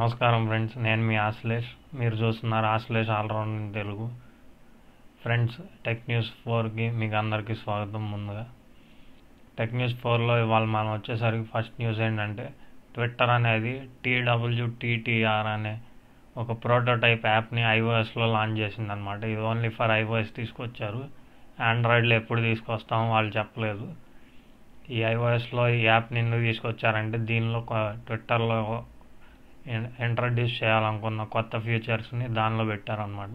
నమస్కారం ఫ్రెండ్స్ నేను మీ ఆశ్లేష్ మీరు చూస్తున్నారు Ashlesh all round in Telugu friends tech news ఫోర్కి మీకు అందరికీ స్వాగతం ముందుగా టెక్ న్యూస్ ఫోర్లో ఇవాళ మనం వచ్చేసరికి ఫస్ట్ న్యూస్ ఏంటంటే ట్విట్టర్ అనేది టీడబ్ల్యూటీటీఆర్ అనే ఒక ప్రోటోటైప్ యాప్ని ఐఓఎస్లో లాంచ్ చేసింది అనమాట ఇది ఓన్లీ ఫర్ ఐఓఎస్ తీసుకొచ్చారు ఆండ్రాయిడ్లో ఎప్పుడు తీసుకొస్తామో వాళ్ళు చెప్పలేదు ఈ ఐఓఎస్లో ఈ యాప్ని ఎందుకు తీసుకొచ్చారంటే దీనిలో కొ- ట్విట్టర్లో ఇన్- ఇంట్రడ్యూస్ చేయాలనుకున్న కొత్త ఫీచర్స్ని దానిలో పెట్టారనమాట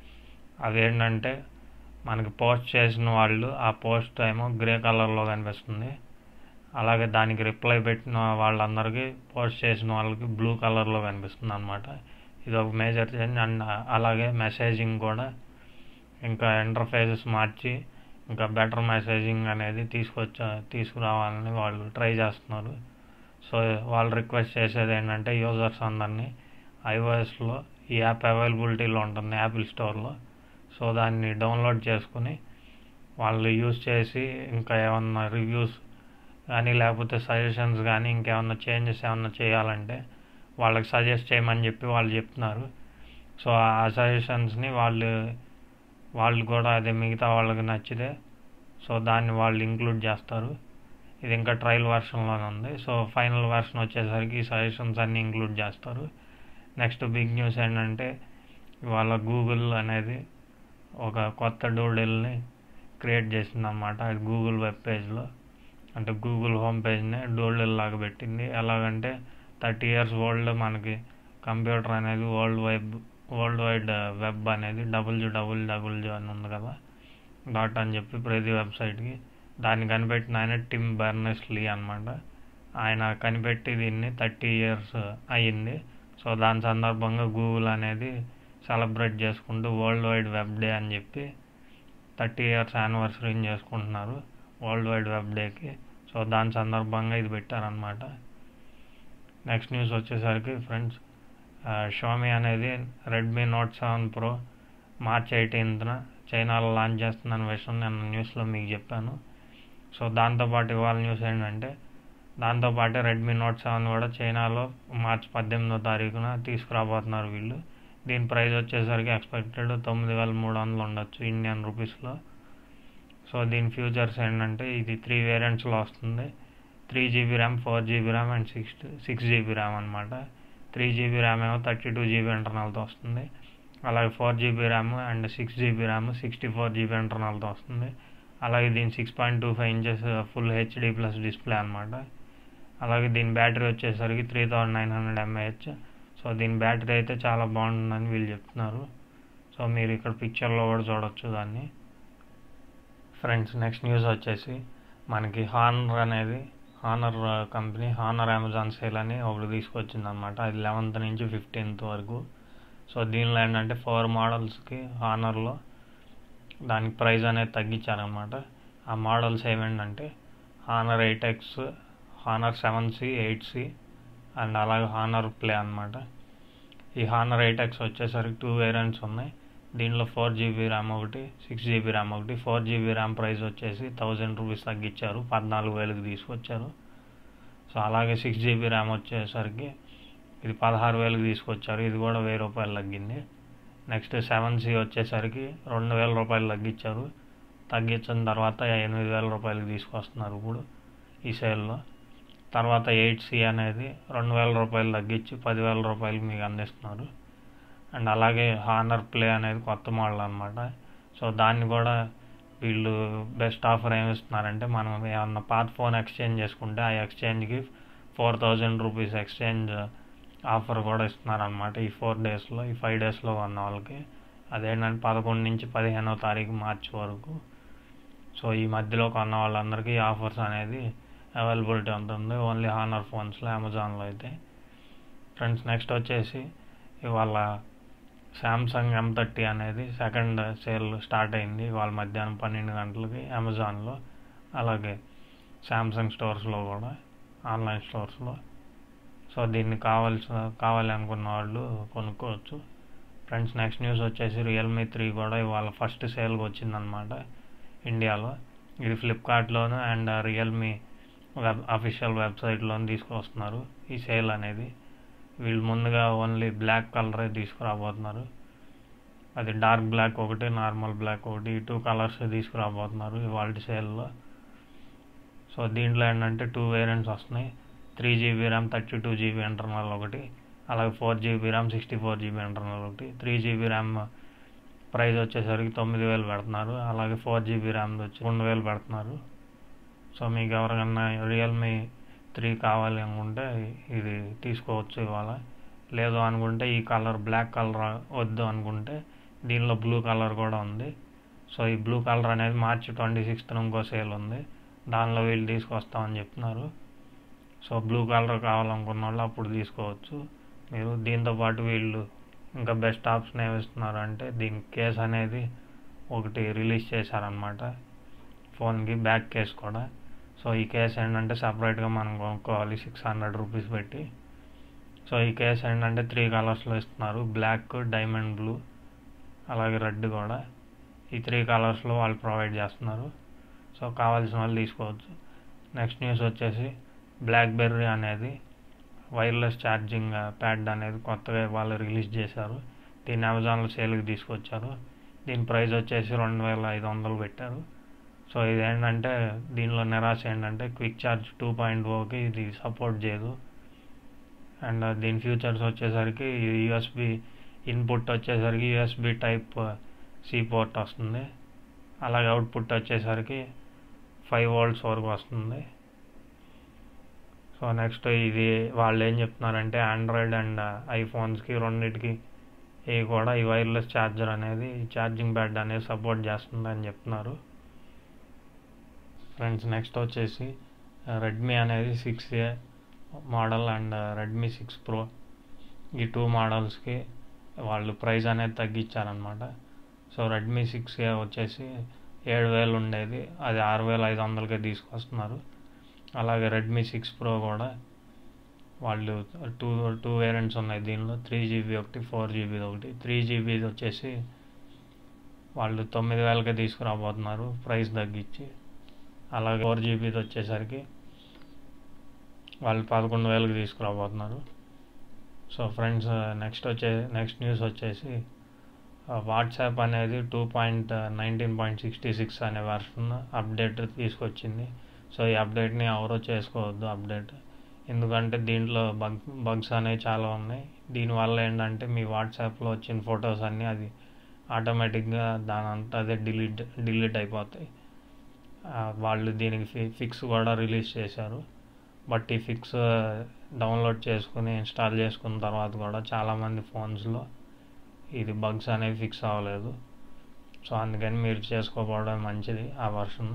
అవి ఏంటంటే మనకి పోస్ట్ చేసిన వాళ్ళు ఆ పోస్ట్ ఏమో గ్రే కలర్లో కనిపిస్తుంది అలాగే దానికి రిప్లై పెట్టిన వాళ్ళందరికీ పోస్ట్ చేసిన వాళ్ళకి బ్లూ కలర్లో కనిపిస్తుంది అనమాట ఇది ఒక మేజర్ చేంజ్ అండ్ అలాగే మెసేజింగ్ కూడా ఇంకా ఇంటర్ఫేసెస్ మార్చి ఇంకా బెటర్ మెసేజింగ్ అనేది తీసుకొచ్చా తీసుకురావాలని వాళ్ళు ట్రై చేస్తున్నారు సో వాళ్ళు రిక్వెస్ట్ చేసేది ఏంటంటే యూజర్స్ అందరినీ ఐఓఎస్లో ఈ యాప్ అవైలబిలిటీలో ఉంటుంది యాపిల్ స్టోర్లో సో దాన్ని డౌన్లోడ్ చేసుకుని వాళ్ళు యూజ్ చేసి ఇంకా ఏమన్నా రివ్యూస్ కానీ లేకపోతే సజెషన్స్ కానీ ఇంకేమన్నా చేంజెస్ ఏమన్నా చేయాలంటే వాళ్ళకి సజెస్ట్ చేయమని చెప్పి వాళ్ళు చెప్తున్నారు సో ఆ సజెషన్స్ని వాళ్ళు వాళ్ళు కూడా అదే మిగతా వాళ్ళకి నచ్చితే సో దాన్ని వాళ్ళు ఇంక్లూడ్ చేస్తారు ఇది ఇంకా ట్రయల్ వెర్షన్లోనే ఉంది సో ఫైనల్ వెర్షన్ వచ్చేసరికి సజెషన్స్ అన్నీ ఇంక్లూడ్ చేస్తారు నెక్స్ట్ బిగ్ న్యూస్ ఏంటంటే ఇవాళ గూగుల్ అనేది ఒక కొత్త డూడిల్ని క్రియేట్ చేసిందన్నమాట అది గూగుల్ వెబ్ పేజ్లో అంటే గూగుల్ హోమ్ పేజ్ని డూడిల్ లాగా పెట్టింది ఎలాగంటే థర్టీ ఇయర్స్ ఓల్డ్ మనకి కంప్యూటర్ అనేది world wide world wide web అనేది డబ్ల్యూ డబ్ల్యూ డబ్ల్యూ అని ఉంది కదా డాట్ అని చెప్పి ప్రతి వెబ్సైట్కి దాన్ని కనిపెట్టిన ఆయన టిమ్ బెర్నెస్ లీ అనమాట ఆయన కనిపెట్టి దీన్ని థర్టీ ఇయర్స్ అయ్యింది సో దాని సందర్భంగా గూగుల్ అనేది సెలబ్రేట్ చేసుకుంటూ వరల్డ్ వైడ్ వెబ్ డే అని చెప్పి థర్టీ ఇయర్స్ యానివర్సరీని చేసుకుంటున్నారు వరల్డ్ వైడ్ వెబ్ డేకి సో దాని సందర్భంగా ఇది పెట్టారనమాట నెక్స్ట్ న్యూస్ వచ్చేసరికి ఫ్రెండ్స్ షోమీ అనేది Redmi Note seven pro March ఎయిటీన్త్న చైనాలో లాంచ్ చేస్తుందన్న విషయం నేను న్యూస్లో మీకు చెప్పాను సో దాంతోపాటు ఇవాళ న్యూస్ ఏంటంటే దాంతోపాటే రెడ్మీ నోట్ సెవెన్ కూడా చైనాలో మార్చ్ పద్దెనిమిదో తారీఖున తీసుకురాబోతున్నారు వీళ్ళు దీని ప్రైస్ వచ్చేసరికి ఎక్స్పెక్టెడ్ తొమ్మిది వేల మూడు వందలు ఉండొచ్చు ఇండియన్ రూపీస్లో సో దీని ఫ్యూచర్స్ ఏంటంటే ఇది త్రీ వేరియంట్స్లో వస్తుంది three GB RAM four GB RAM and six six GB RAM అనమాట త్రీ జీబీ ర్యామ్ ఏమో థర్టీ టూ జీబీ ఇంటర్నల్తో వస్తుంది అలాగే four GB RAM and six GB RAM sixty four GB ఇంటర్నల్తో వస్తుంది అలాగే దీని six point two five inches full HD plus display అనమాట అలాగే దీని బ్యాటరీ వచ్చేసరికి three thousand nine hundred mAh so దీని బ్యాటరీ అయితే చాలా బాగుంటుందని వీళ్ళు చెప్తున్నారు సో మీరు ఇక్కడ పిక్చర్లో కూడా చూడొచ్చు దాన్ని ఫ్రెండ్స్ నెక్స్ట్ న్యూస్ వచ్చేసి మనకి హానర్ అనేది Honor company Honor Amazon sale అని ఒకటి తీసుకొచ్చింది అనమాట అది లెవెన్త్ నుంచి ఫిఫ్టీన్త్ వరకు సో దీనిలో ఏంటంటే ఫోర్ మోడల్స్కి హానర్లో దానికి ప్రైస్ అనేది తగ్గించారనమాట ఆ మోడల్స్ ఏమేంటంటే Honor eight X Honor seven C eight C and అలాగే హానర్ ప్లే అనమాట ఈ హానర్ ఎయిట్ ఎక్స్ వచ్చేసరికి టూ వేరియంట్స్ ఉన్నాయి దీనిలో ఫోర్ జీబీ ర్యామ్ ఒకటి సిక్స్ జీబీ ర్యామ్ ఒకటి ఫోర్ జీబీ ర్యామ్ ప్రైస్ వచ్చేసి థౌజండ్ రూపీస్ తగ్గించారు పద్నాలుగు వేలకు తీసుకొచ్చారు సో అలాగే సిక్స్ జీబీ ర్యామ్ వచ్చేసరికి ఇది పదహారు వేలకు తీసుకొచ్చారు ఇది కూడా వెయ్యి రూపాయలు తగ్గింది నెక్స్ట్ సెవెన్ సి వచ్చేసరికి రెండు వేల రూపాయలు తగ్గించారు తగ్గించిన తర్వాత ఎనిమిది వేల రూపాయలకి తీసుకొస్తున్నారు ఇప్పుడు ఈ సేల్లో తర్వాత ఎయిట్ సి అనేది రెండు వేల రూపాయలు తగ్గించి పదివేల రూపాయలు మీకు అందిస్తున్నారు అండ్ అలాగే హానర్ ప్లే అనేది కొత్త మోడల్ అనమాట సో దాన్ని కూడా వీళ్ళు బెస్ట్ ఆఫర్ ఏమి ఇస్తున్నారంటే మనం ఏమన్నా పాత ఫోన్ ఎక్స్చేంజ్ చేసుకుంటే ఆ ఎక్స్చేంజ్కి four thousand rupees exchange offer కూడా ఇస్తున్నారనమాట ఈ ఫోర్ డేస్లో ఈ ఫైవ్ డేస్లో ఉన్న వాళ్ళకి అదేంటంటే పదకొండు నుంచి పదిహేనవ తారీఖు మార్చి వరకు సో ఈ మధ్యలో కొన్న వాళ్ళందరికీ ఈ ఆఫర్స్ అనేది అవైలబిలిటీ ఉంటుంది ఓన్లీ హానర్ ఫోన్స్లో అమెజాన్లో అయితే ఫ్రెండ్స్ నెక్స్ట్ వచ్చేసి ఇవాళ శాంసంగ్ ఎం థర్టీ అనేది సెకండ్ సేల్ స్టార్ట్ అయింది ఇవాళ మధ్యాహ్నం పన్నెండు గంటలకి అమెజాన్లో అలాగే శాంసంగ్ స్టోర్స్లో కూడా ఆన్లైన్ స్టోర్స్లో సో దీన్ని కావాల్సిన కావాలి అనుకున్న వాళ్ళు కొనుక్కోవచ్చు ఫ్రెండ్స్ నెక్స్ట్ న్యూస్ వచ్చేసి రియల్మీ త్రీ కూడా ఇవాళ ఫస్ట్ సేల్కి వచ్చిందనమాట ఇండియాలో ఇది ఫ్లిప్కార్ట్లోను అండ్ రియల్మీ వెబ్ అఫీషియల్ వెబ్సైట్లోను తీసుకొస్తున్నారు ఈ సేల్ అనేది వీళ్ళు ముందుగా ఓన్లీ బ్లాక్ కలరే తీసుకురాబోతున్నారు అది డార్క్ బ్లాక్ ఒకటి నార్మల్ బ్లాక్ ఒకటి ఈ టూ కలర్స్ తీసుకురాబోతున్నారు ఇవాళ సేల్లో సో దీంట్లో ఏంటంటే టూ వేరియంట్స్ వస్తున్నాయి three GB RAM thirty two GB internal ఒకటి అలాగే four GB RAM sixty four GB internal ఒకటి త్రీ జీబీ ర్యామ్ ప్రైస్ వచ్చేసరికి తొమ్మిది వేలు పెడుతున్నారు అలాగే ఫోర్ జీబీ ర్యామ్ వచ్చి రెండు వేలు పెడుతున్నారు సో మీకు ఎవరికన్నా రియల్మీ త్రీ కావాలి అనుకుంటే ఇది తీసుకోవచ్చు ఇవాళ లేదు అనుకుంటే ఈ కలర్ బ్లాక్ కలర్ వద్దు అనుకుంటే దీనిలో బ్లూ కలర్ కూడా ఉంది సో ఈ బ్లూ కలర్ అనేది మార్చి ట్వంటీ సిక్స్త్ ఇంకో సేల్ ఉంది దానిలో వీళ్ళు తీసుకొస్తామని చెప్తున్నారు సో బ్లూ కలర్ కావాలనుకున్న వాళ్ళు అప్పుడు తీసుకోవచ్చు మీరు దీంతో పాటు వీళ్ళు ఇంకా బెస్ట్ ఆప్షన్ ఏమి ఇస్తున్నారు అంటే దీని కేస్ అనేది ఒకటి రిలీజ్ చేశారనమాట ఫోన్కి బ్యాక్ కేస్ కూడా సో ఈ కేస్ ఏంటంటే సపరేట్గా మనం కొనుక్కోవాలి సిక్స్ హండ్రెడ్ రూపీస్ పెట్టి సో ఈ కేస్ ఏంటంటే త్రీ కలర్స్లో ఇస్తున్నారు బ్లాక్ డైమండ్ బ్లూ అలాగే రెడ్ కూడా ఈ త్రీ కలర్స్లో వాళ్ళు ప్రొవైడ్ చేస్తున్నారు సో కావాల్సిన వాళ్ళు తీసుకోవచ్చు నెక్స్ట్ న్యూస్ వచ్చేసి బ్లాక్బెర్రీ అనేది వైర్లెస్ ఛార్జింగ్ ప్యాడ్ అనేది కొత్తగా వాళ్ళు రిలీజ్ చేశారు దీన్ని అమెజాన్లో సేల్కి తీసుకొచ్చారు దీని ప్రైస్ వచ్చేసి రెండు వేల ఐదు వందలు పెట్టారు సో ఇదేంటంటే దీనిలో నిరాశ ఏంటంటే క్విక్ ఛార్జ్ టూ పాయింట్ ఓకి ఇది సపోర్ట్ చేయదు అండ్ దీని ఫ్యూచర్స్ వచ్చేసరికి యూఎస్బి ఇన్పుట్ వచ్చేసరికి యూఎస్బి టైప్ సి పోర్ట్ వస్తుంది అలాగే అవుట్పుట్ వచ్చేసరికి ఫైవ్ వోల్ట్స్ వరకు వస్తుంది సో నెక్స్ట్ ఇది వాళ్ళు ఏం చెప్తున్నారంటే ఆండ్రాయిడ్ అండ్ ఐఫోన్స్కి రెండింటికి ఇవి కూడా ఈ వైర్లెస్ ఛార్జర్ అనేది ఛార్జింగ్ ప్యాడ్ అనేది సపోర్ట్ చేస్తుంది అని చెప్తున్నారు ఫ్రెండ్స్ నెక్స్ట్ వచ్చేసి రెడ్మీ అనేది six A model and Redmi six pro ఈ టూ మోడల్స్కి వాళ్ళు ప్రైస్ అనేది తగ్గించారనమాట సో రెడ్మీ సిక్స్ ఏ వచ్చేసి ఏడు వేలు ఉండేది అది ఆరు వేల ఐదు వందలకే తీసుకొస్తున్నారు అలాగే రెడ్మీ సిక్స్ ప్రో కూడా వాళ్ళు టూ టూ వేరియంట్స్ ఉన్నాయి దీనిలో త్రీ జీబీ ఒకటి ఫోర్ జీబీది ఒకటి త్రీ జీబీది వచ్చేసి వాళ్ళు తొమ్మిది వేలకే తీసుకురాబోతున్నారు ప్రైస్ తగ్గించి అలాగే ఫోర్ జీబీది వచ్చేసరికి వాళ్ళు పదకొండు వేలకు తీసుకురాబోతున్నారు సో ఫ్రెండ్స్ నెక్స్ట్ వచ్చే నెక్స్ట్ న్యూస్ వచ్చేసి వాట్సాప్ అనేది two point nineteen point sixty six అనే వర్షన్ అప్డేట్ తీసుకొచ్చింది సో ఈ అప్డేట్ని ఎవరో చేసుకోవద్దు అప్డేట్ ఎందుకంటే దీంట్లో బగ్ బగ్స్ అనేవి చాలా ఉన్నాయి దీనివల్ల ఏంటంటే మీ వాట్సాప్లో వచ్చిన ఫొటోస్ అన్నీ అది ఆటోమేటిక్గా దాని అంతా అదే డిలీట్ డిలీట్ అయిపోతాయి వాళ్ళు దీనికి ఫి ఫిక్స్ కూడా రిలీజ్ చేశారు బట్ ఈ ఫిక్స్ డౌన్లోడ్ చేసుకుని ఇన్స్టాల్ చేసుకున్న తర్వాత కూడా చాలామంది ఫోన్స్లో ఇది బగ్స్ అనేవి ఫిక్స్ అవ్వలేదు సో అందుకని మీరు చేసుకోకపోవడం మంచిది ఆ వర్షన్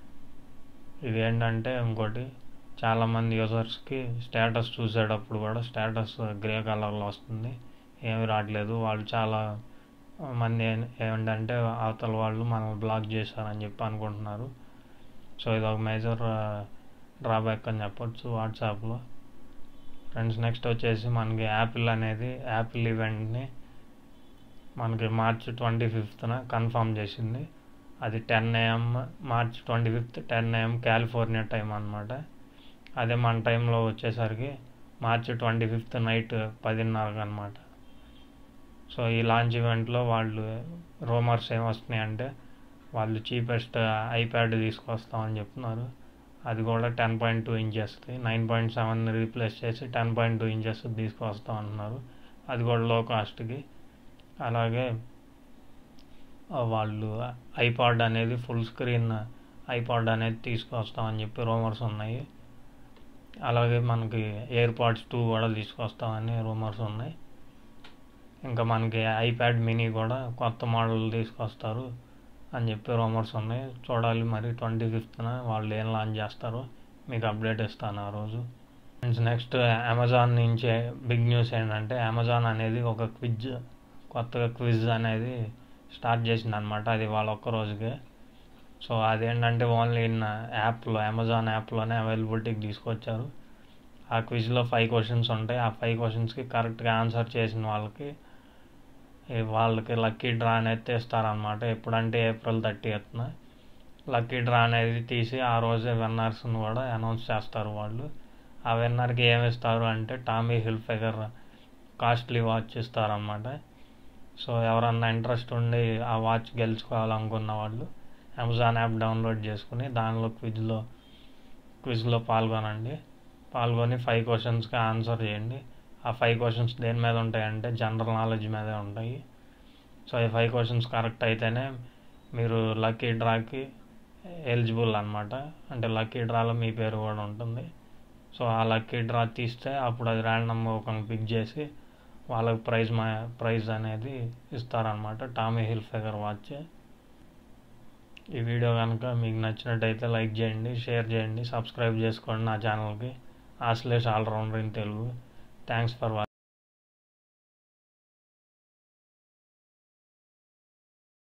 ఇది ఏంటంటే ఇంకోటి చాలామంది యూజర్స్కి స్టేటస్ చూసేటప్పుడు కూడా స్టేటస్ గ్రే కలర్లో వస్తుంది ఏమి రావట్లేదు వాళ్ళు చాలా మంది ఏంటంటే అవతల వాళ్ళు మనల్ని బ్లాక్ చేశారని చెప్పి అనుకుంటున్నారు సో ఇది ఒక మేజర్ డ్రాబ్యాక్ అని చెప్పొచ్చు వాట్సాప్లో ఫ్రెండ్స్ నెక్స్ట్ వచ్చేసి మనకి యాపిల్ అనేది యాపిల్ ఈవెంట్ని మనకి మార్చ్ ట్వంటీ ఫిఫ్త్న కన్ఫర్మ్ చేసింది అది ten AM March twenty fifth ten AM California time అనమాట అదే మన టైంలో వచ్చేసరికి మార్చ్ ట్వంటీ ఫిఫ్త్ నైట్ పదిన్నరకు అనమాట సో ఈ లాంచ్ ఈవెంట్లో వాళ్ళు రోమర్స్ ఏం వస్తున్నాయి అంటే వాళ్ళు చీపెస్ట్ ఐప్యాడ్ తీసుకొస్తామని చెప్తున్నారు అది కూడా టెన్ పాయింట్ టూ ఇంచెస్ది నైన్ పాయింట్ సెవెన్ రీప్లేస్ చేసి టెన్ పాయింట్ టూ ఇంచెస్ తీసుకొస్తాం అంటున్నారు అది కూడా లో కాస్ట్కి అలాగే వాళ్ళు ఐపాడ్ అనేది ఫుల్ స్క్రీన్ ఐపాడ్ అనేది తీసుకొస్తామని చెప్పి రూమర్స్ ఉన్నాయి అలాగే మనకి ఎయిర్ పాడ్స్ టూ కూడా తీసుకొస్తామని రూమర్స్ ఉన్నాయి ఇంకా మనకి ఐప్యాడ్ మినీ కూడా కొత్త మోడల్ తీసుకొస్తారు అని చెప్పి రూమర్స్ ఉన్నాయి చూడాలి మరి ట్వంటీ ఫిఫ్త్న వాళ్ళు ఏం లాంచ్ చేస్తారో మీకు అప్డేట్ ఇస్తాను ఆ రోజు ఫ్రెండ్స్ నెక్స్ట్ అమెజాన్ నుంచి బిగ్ న్యూస్ ఏంటంటే అమెజాన్ అనేది ఒక క్విజ్ కొత్తగా క్విజ్ అనేది స్టార్ట్ చేసింది అనమాట అది వాళ్ళ ఒక్క రోజుకే సో అదేంటంటే ఓన్లీ ఇన్ యాప్లో అమెజాన్ యాప్లోనే అవైలబిలిటీకి తీసుకొచ్చారు ఆ క్విజ్లో ఫైవ్ క్వశ్చన్స్ ఉంటాయి ఆ ఫైవ్ క్వశ్చన్స్కి కరెక్ట్గా ఆన్సర్ చేసిన వాళ్ళకి వాళ్ళకి లక్కీ డ్రా అనేది తీస్తారనమాట ఎప్పుడంటే ఏప్రిల్ థర్టీ ఎత్తున లక్కీ డ్రా అనేది తీసి ఆ రోజే విన్నర్స్ని కూడా అనౌన్స్ చేస్తారు వాళ్ళు ఆ విన్నర్కి ఏమి ఇస్తారు అంటే Tommy Hilfiger costly watch ఇస్తారనమాట సో ఎవరన్నా ఇంట్రెస్ట్ ఉండి ఆ వాచ్ గెలుచుకోవాలనుకున్న వాళ్ళు అమెజాన్ యాప్ డౌన్లోడ్ చేసుకుని దానిలో క్విజ్లో క్విజ్లో పాల్గొనండి పాల్గొని ఫైవ్ క్వశ్చన్స్కి ఆన్సర్ చేయండి ఆ ఫైవ్ క్వశ్చన్స్ దేని మీద ఉంటాయంటే జనరల్ నాలెడ్జ్ మీదే ఉంటాయి సో ఈ ఫైవ్ క్వశ్చన్స్ కరెక్ట్ అయితేనే మీరు లక్కీ డ్రాకి ఎలిజిబుల్ అనమాట అంటే లక్కీ డ్రాలో మీ పేరు కూడా ఉంటుంది సో ఆ లక్కీ డ్రా తీస్తే అప్పుడు అది ర్యాండమ్గా ఒకరిని పిక్ చేసి వాళ్ళకి ప్రైజ్ మా ప్రైజ్ అనేది ఇస్తారనమాట టామీ హిల్ ఫిగర్ వాచ్ ఈ వీడియో కనుక మీకు నచ్చినట్టయితే లైక్ చేయండి షేర్ చేయండి సబ్స్క్రైబ్ చేసుకోండి నా ఛానల్కి Ashlesh allrounder in Telugu thanks for watching